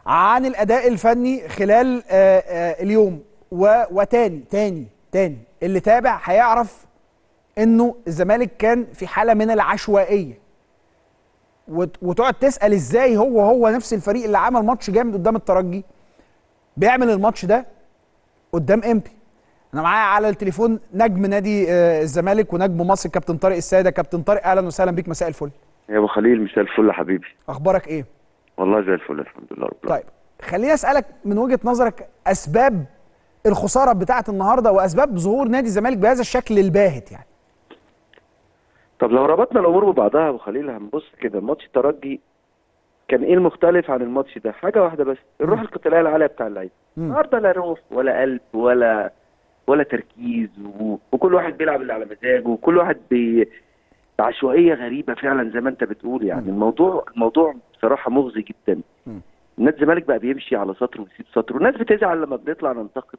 عن الاداء الفني خلال آه، آه، اليوم و- وتاني تاني تاني اللي تابع هيعرف انه الزمالك كان في حاله من العشوائيه وت- وتقعد تسال ازاي هو هو نفس الفريق اللي عمل ماتش جامد قدام الترجي بيعمل الماتش ده قدام امبي انا معايا على التليفون نجم نادي آه، الزمالك ونجم مصر كابتن طارق الساده كابتن طارق اهلا وسهلا بيك مساء الفل يا ابو خليل مساء الفل يا حبيبي اخبارك ايه والله زي الفل الحمد لله رب العالمين طيب خليني اسالك من وجهه نظرك اسباب الخساره بتاعه النهارده واسباب ظهور نادي الزمالك بهذا الشكل الباهت يعني طب لو ربطنا الامور ببعضها يا ابو خليل هنبص كده ماتش الترجي كان ايه المختلف عن الماتش ده حاجه واحده بس الروح القتاليه العاليه بتاع اللعيبه مم. النهارده لا روح ولا قلب ولا ولا تركيز و... وكل واحد بيلعب اللي على مزاجه وكل واحد بي... بعشوائيه غريبه فعلا زي ما انت بتقول يعني الموضوع الموضوع بصراحه مغزي جدا مم. نادي الزمالك بقى بيمشي على سطر ويسيب سطر والناس بتزعل لما بنطلع ننتقد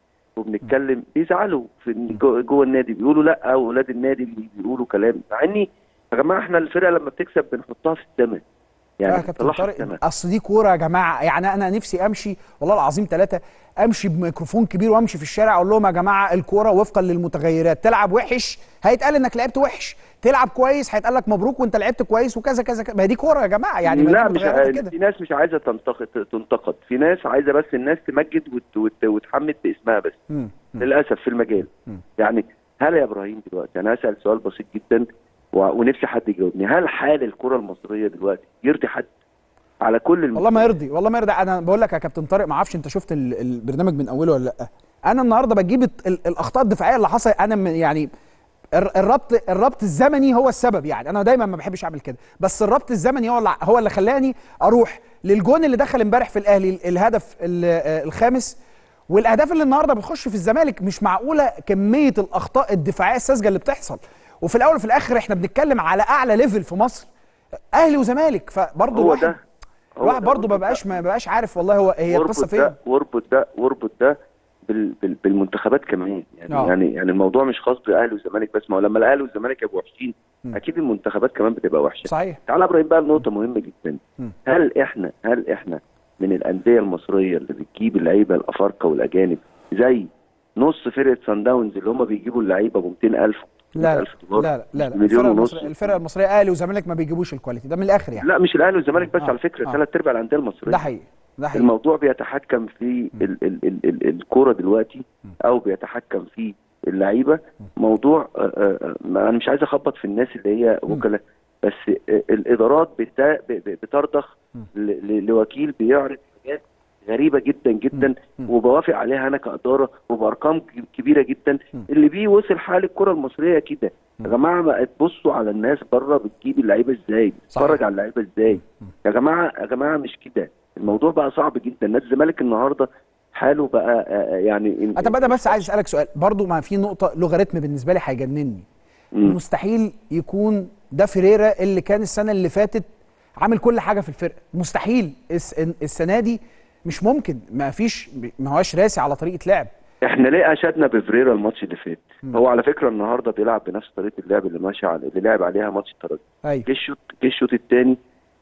وبنتكلم بيزعلوا في إن جو- جوه النادي بيقولوا لا اولاد النادي اللي بيقولوا كلام مع اني يا جماعه احنا الفرقه لما بتكسب بنحطها في السماء يعني يا كابتن بنطلعها في طارق السماء اصل دي كوره يا جماعه يعني انا نفسي امشي والله العظيم ثلاثه امشي بميكروفون كبير وامشي في الشارع اقول لهم يا جماعه الكوره وفقا للمتغيرات تلعب وحش هيتقال انك لعبت وحش تلعب كويس هيتقال لك مبروك وانت لعبت كويس وكذا كذا كذا ما هي دي كوره يا جماعه يعني ما لا دي مش متغيرات ع- كده في ناس مش عايزه تنتقد تنتقد في ناس عايزه بس الناس تمجد وت... وت... وتحمد باسمها بس مم. مم. للاسف في المجال مم. يعني هل يا ابراهيم دلوقتي انا هسال سؤال بسيط جدا و... ونفسي حد يجاوبني هل حال الكره المصريه دلوقتي يرضي حد على كل الم... والله ما يرضي والله ما يرضي انا بقول لك يا كابتن طارق ما اعرفش انت شفت ال- البرنامج من اوله ولا لا انا النهارده بجيب الت- ال- الاخطاء الدفاعيه اللي حصل انا من يعني الر- الربط الربط الزمني هو السبب يعني انا دايما ما بحبش اعمل كده بس الربط الزمني هو اللي هو اللي خلاني اروح للجون اللي دخل امبارح في الاهلي ال- الهدف ال- آه، الخامس والاهداف اللي النهارده بتخش في الزمالك مش معقوله كميه الاخطاء الدفاعيه الساذجه اللي بتحصل وفي الاول وفي الاخر احنا بنتكلم على اعلى ليفل في مصر اهلي وزمالك فبرضه هو الواحد ده هو الواحد ده برضه ما واربط بقاش ده. ما بقاش عارف والله هو هي القصه واربط فين ده واربط ده واربط ده بال... بال... بالمنتخبات كمان يعني آه. يعني يعني الموضوع مش خاص بالاهلي والزمالك بس ما هو لما الاهلي والزمالك يبقوا وحشين م. اكيد المنتخبات كمان بتبقى وحشه صحيح تعال يا ابراهيم بقى لنقطه مهمه جدا م. هل احنا هل احنا من الانديه المصريه اللي بتجيب اللعيبه الافارقه والاجانب زي نص فرقه سان داونز اللي هم بيجيبوا اللعيبه ب 200000 لا 100000 دولار لا لا لا مليون الفرقه ونص المصريه الفرقه المصريه اهلي وزمالك ما بيجيبوش الكواليتي ده من الاخر يعني لا مش الاهلي والزمالك بس آه. على فكره آه. ثلاث ارباع الانديه المصريه ده حقيقي ده حقيقي الموضوع بيتحكم في ال ال ال ال الكوره دلوقتي او بيتحكم في اللعيبه موضوع آه، آه، ما انا مش عايز اخبط في الناس اللي هي وكلاء بس آه، الادارات بتا- ب- ب- بترضخ ل- ل- لوكيل بيعرض حاجات غريبه جدا جدا وبوافق عليها انا كاداره وبارقام ك- كبيره جدا اللي بيه وصل حال الكره المصريه كده يا جماعه ما تبصوا على الناس بره بتجيب اللعيبه ازاي صحيح. بتتفرج على اللعيبه ازاي يا جماعه يا جماعه مش كده الموضوع بقى صعب جدا نادي الزمالك النهارده حاله بقى آه، آه، يعني طب انا بس عايز اسالك سؤال برضو ما في نقطه لوغاريتم بالنسبه لي هيجنني مم. مستحيل يكون ده فيريرا اللي كان السنه اللي فاتت عامل كل حاجه في الفرقه مستحيل الس- السنه دي مش ممكن ما فيش ما هواش راسي على طريقه لعب احنا ليه اشدنا بفريرا الماتش اللي فات هو على فكره النهارده بيلعب بنفس طريقه اللعب اللي ماشي على اللي لعب عليها ماتش الترجي ايوه جه الشوط جه الشوط الثاني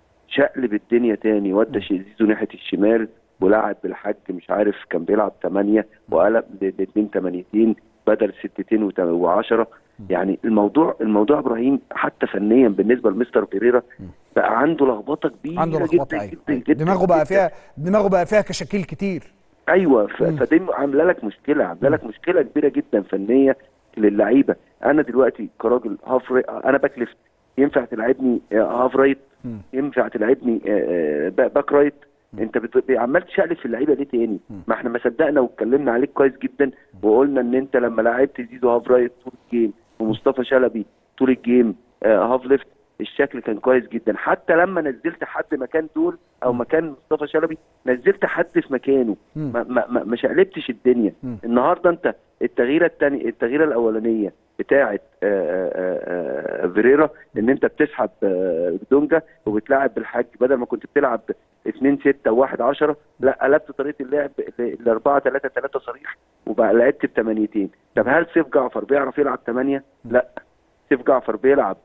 شقلب الدنيا تاني ودى زيزو ناحيه الشمال ولعب بالحج مش عارف كان بيلعب 8 وقلب لاثنين تمانيتين بدل ستتين و10 يعني الموضوع الموضوع يا ابراهيم حتى فنيا بالنسبه لمستر فيريرا بقى عنده لخبطه كبيره عنده جدا لخبطه ايوه جدا, أيوة. جدا دماغه بقى جدا. فيها دماغه بقى فيها كشاكيل كتير ايوه ف... فدي عامله لك مشكله عامله لك مشكله كبيره جدا فنيه للعيبه انا دلوقتي كراجل هاف ري... انا باك ليفت ينفع تلعبني آه، هاف رايت ينفع تلعبني آه، آه، با- باك رايت انت بت... عمال تشقلب في اللعيبه ليه تاني ما احنا ما صدقنا واتكلمنا عليك كويس جدا وقلنا ان انت لما لعبت زيزو هاف رايت طول الجيم ومصطفى شلبي طول الجيم آه، هاف ليفت الشكل كان كويس جدا حتى لما نزلت حد مكان دول او مكان مصطفى شلبي نزلت حد في مكانه مم. ما ما ما- ما شقلبتش الدنيا مم. النهارده انت التغييره الثانيه التغييره الاولانيه بتاعه آه، آه، آه، فيريرا ان انت بتسحب آه، دونجا وبتلعب بالحاج بدل ما كنت بتلعب 2 6 و1 10 لا قلبت طريقه اللعب ل 4 3 3 صريح وبقى لعبت بثمانيتين طب هل سيف جعفر بيعرف يلعب 8 لا سيف جعفر بيلعب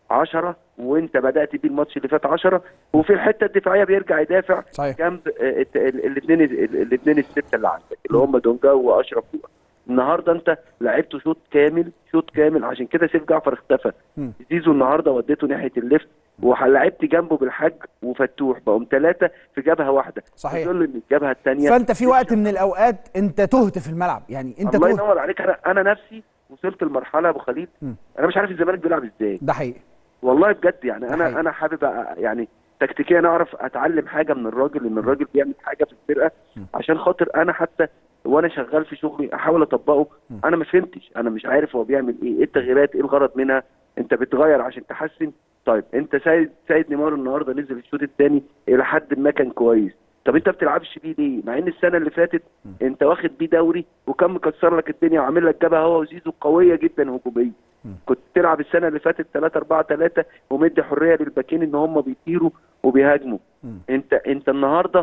10 وانت بدات بيه الماتش اللي فات 10 وفي الحته الدفاعيه بيرجع يدافع صحيح. جنب الاثنين الاثنين السته اللي عندك اللي هم دونجا واشرف فوق النهارده انت لعبته شوط كامل شوط كامل عشان كده سيف جعفر اختفى مم. زيزو النهارده وديته ناحيه الليفت ولعبت جنبه بالحاج وفتوح بقوا ثلاثه في جبهه واحده صحيح. يدل ان الجبهه الثانيه فانت في وقت من الاوقات انت تهت في الملعب يعني انت الله تهت ينور عليك انا انا نفسي وصلت لمرحله يا ابو خليل مم. انا مش عارف الزمالك بيلعب ازاي ده حقيقي والله بجد يعني ده انا حقيقي. انا حابب أ- يعني تكتيكيا اعرف اتعلم حاجه من الراجل ان الراجل بيعمل حاجه في الفرقه عشان خاطر انا حتى وانا شغال في شغلي احاول اطبقه انا ما فهمتش انا مش عارف هو بيعمل ايه ايه التغييرات ايه الغرض منها انت بتغير عشان تحسن طيب انت سيد سيد نيمار النهارده نزل الشوط الثاني الى حد ما كان كويس طب انت ما بتلعبش بيه ليه؟ مع ان السنه اللي فاتت انت واخد بيه دوري وكان مكسر لك الدنيا وعامل لك جبهه هو وزيزو قويه جدا هجوميه. كنت تلعب السنه اللي فاتت 3 4 3 ومدي حريه للباكين ان هم بيطيروا وبيهاجموا. انت انت النهارده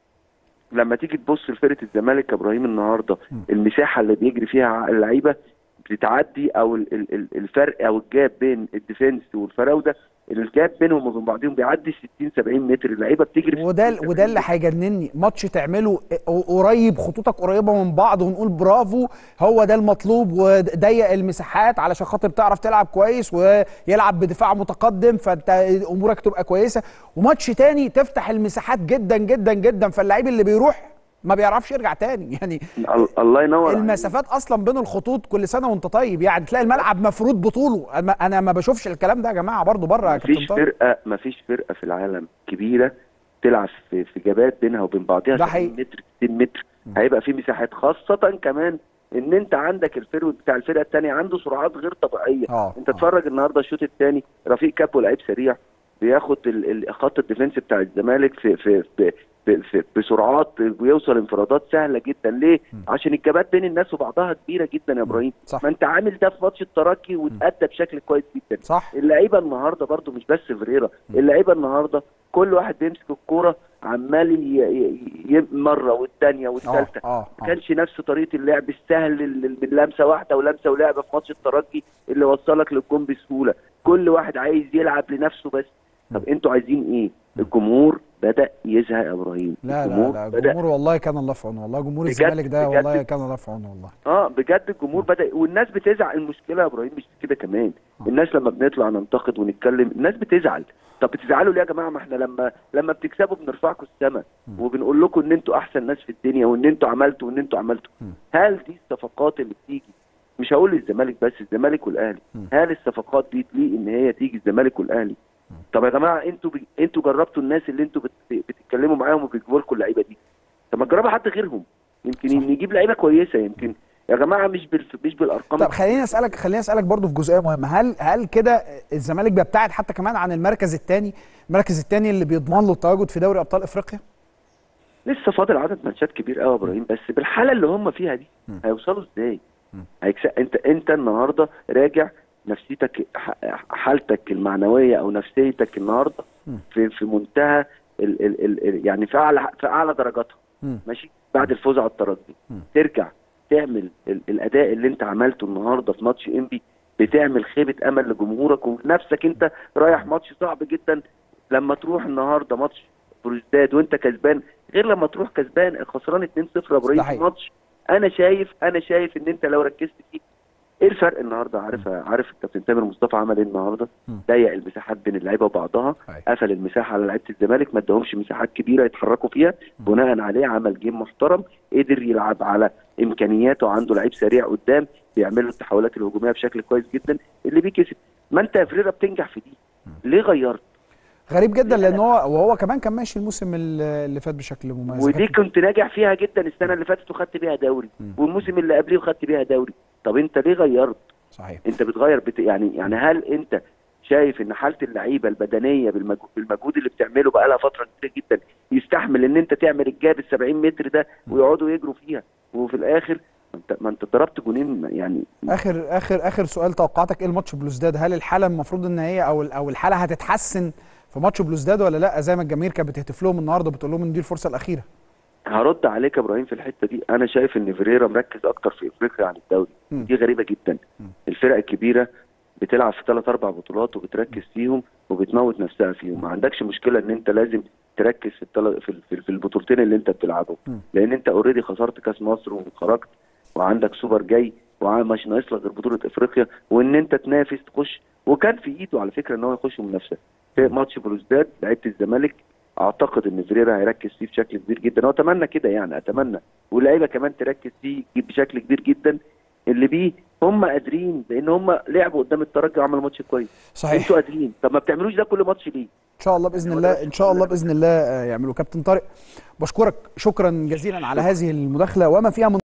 لما تيجي تبص لفرقه الزمالك يا ابراهيم النهارده المساحه اللي بيجري فيها اللعيبه بتعدي او ال- ال- ال- الفرق او الجاب بين الديفنس والفراوده الجاب بينهم وبين بعضهم بيعدي 60 70 متر اللعيبه بتجري في وده 60 وده اللي هيجنني ماتش تعمله قريب خطوطك قريبه من بعض ونقول برافو هو ده المطلوب وضيق المساحات علشان خاطر تعرف تلعب كويس ويلعب بدفاع متقدم فانت امورك تبقى كويسه وماتش تاني تفتح المساحات جدا جدا جدا فاللعيب اللي بيروح ما بيعرفش يرجع تاني يعني ال- الله ينور عليك. المسافات اصلا بين الخطوط كل سنه وانت طيب يعني تلاقي الملعب مفروض بطوله أنا- انا ما بشوفش الكلام ده يا جماعه برضو بره يا مفيش كابتن طارق فرقه مفيش فرقه في العالم كبيره تلعب في في جبات بينها وبين بعضها ده 70 حقيقي. متر 60 متر هيبقى في مساحات خاصه كمان ان انت عندك الفيرود بتاع الفرقه الثانيه عنده سرعات غير طبيعيه آه، انت آه. اتفرج النهارده الشوط الثاني رفيق كابو لعيب سريع بياخد ال- ال- خط الديفنس بتاع الزمالك في في في في في بسرعات ويوصل انفرادات سهله جدا ليه؟ عشان الجبات بين الناس وبعضها كبيره جدا يا ابراهيم صح. ما انت عامل ده في ماتش الترجي وتأدى بشكل كويس جدا صح اللعيبه النهارده برضو مش بس فريرة اللعيبه النهارده كل واحد بيمسك الكوره عمال ي- ي- ي- مره والثانيه والثالثه اه اه ما كانش نفس طريقه اللعب السهل اللي باللمسه واحده ولمسه ولعبه في ماتش الترجي اللي وصلك للجون بسهوله كل واحد عايز يلعب لنفسه بس طب انتوا عايزين ايه الجمهور بدا يزهق يا ابراهيم لا لا الجمهور لا بدأ الجمهور والله كان الله في عونه والله جمهور بجد- الزمالك ده بجد. والله كان الله في عونه والله اه بجد الجمهور بدا والناس بتزعل المشكله يا ابراهيم مش كده كمان الناس لما بنطلع ننتقد ونتكلم الناس بتزعل طب بتزعلوا ليه يا جماعه ما احنا لما لما بتكسبوا بنرفعكم السما وبنقول لكم ان انتوا احسن ناس في الدنيا وان انتوا عملتوا وان انتوا عملتوا هل دي الصفقات اللي بتيجي مش هقول الزمالك بس الزمالك والاهلي هل الصفقات دي تليق ان هي تيجي الزمالك والاهلي طب يا جماعه انتوا بي... انتوا جربتوا الناس اللي انتوا بت... بتتكلموا معاهم وبيجيبوا لكم اللعيبه دي طب ما تجربوا حد غيرهم يمكن صح. نجيب لعيبه كويسه يمكن يا جماعه مش بال... مش بالارقام طب خليني اسالك خليني اسالك برضو في جزئيه مهمه هل هل كده الزمالك بيبتعد حتى كمان عن المركز الثاني المركز الثاني اللي بيضمن له التواجد في دوري ابطال افريقيا لسه فاضل عدد ماتشات كبير قوي يا ابراهيم بس بالحاله اللي هم فيها دي هيوصلوا ازاي؟ هيكس... انت انت النهارده راجع نفسيتك ح- حالتك المعنويه او نفسيتك النهارده في في منتهى ال... ال... ال... ال- يعني في اعلى في اعلى درجاتها مم. ماشي بعد الفوز على الترجي ترجع تعمل ال... الاداء اللي انت عملته النهارده في ماتش انبي بتعمل خيبه امل لجمهورك ونفسك انت رايح ماتش صعب جدا لما تروح النهارده ماتش بروزداد وانت كسبان غير لما تروح كسبان خسران 2-0 يا ده ابراهيم في حقيقي. ماتش انا شايف انا شايف ان انت لو ركزت فيه ايه الفرق النهارده عارف عارف الكابتن تامر مصطفى عمل ايه النهارده؟ ضيق المساحات بين اللعيبه وبعضها أيوة. قفل المساحه على لعيبه الزمالك ما اداهمش مساحات كبيره يتحركوا فيها بناء عليه عمل جيم محترم قدر يلعب على امكانياته عنده لعيب سريع قدام بيعمل له التحولات الهجوميه بشكل كويس جدا اللي بيه كسب ما انت يا فريرة بتنجح في دي ليه غيرت؟ غريب جدا لان هو وهو كمان كان ماشي الموسم اللي فات بشكل مميز ودي كابتن. كنت ناجح فيها جدا السنه اللي فاتت وخدت بيها دوري والموسم اللي قبليه وخدت بيها دوري طب انت ليه غيرت؟ صحيح انت بتغير بت... يعني يعني هل انت شايف ان حاله اللعيبه البدنيه بالمجهود, بالمجهود اللي بتعمله بقى لها فتره كبيره جدا يستحمل ان انت تعمل الجاب ال 70 متر ده ويقعدوا يجروا فيها وفي الاخر ما انت ما انت ضربت جونين يعني اخر اخر اخر سؤال توقعاتك ايه الماتش بلوزداد هل الحاله المفروض ان هي او او الحاله هتتحسن في ماتش بلوزداد ولا لا زي ما الجماهير كانت بتهتف لهم النهارده بتقول لهم ان دي الفرصه الاخيره هرد عليك يا ابراهيم في الحته دي انا شايف ان فيريرا مركز اكتر في افريقيا عن الدوري مم. دي غريبه جدا الفرق الكبيره بتلعب في ثلاث اربع بطولات وبتركز فيهم وبتموت نفسها فيهم ما عندكش مشكله ان انت لازم تركز في التل... في, ال- في, ال- في البطولتين اللي انت بتلعبهم م. لان انت اوريدي خسرت كاس مصر وخرجت وعندك سوبر جاي ومش ناقص لك غير بطوله افريقيا وان انت تنافس تخش وكان في ايده على فكره ان هو يخش منافسه في ماتش بلوزداد لعيبه الزمالك اعتقد ان فيريرا هيركز فيه بشكل كبير جدا واتمنى كده يعني اتمنى واللعيبه كمان تركز فيه بشكل كبير جدا اللي بيه هم قادرين لان هم لعبوا قدام الترجي وعملوا ماتش كويس صحيح انتوا قادرين طب ما بتعملوش ده كل ماتش ليه؟ ان شاء الله باذن الله ان شاء الله باذن الله آه، يعملوا كابتن طارق بشكرك شكرا جزيلا على هذه المداخله وما فيها من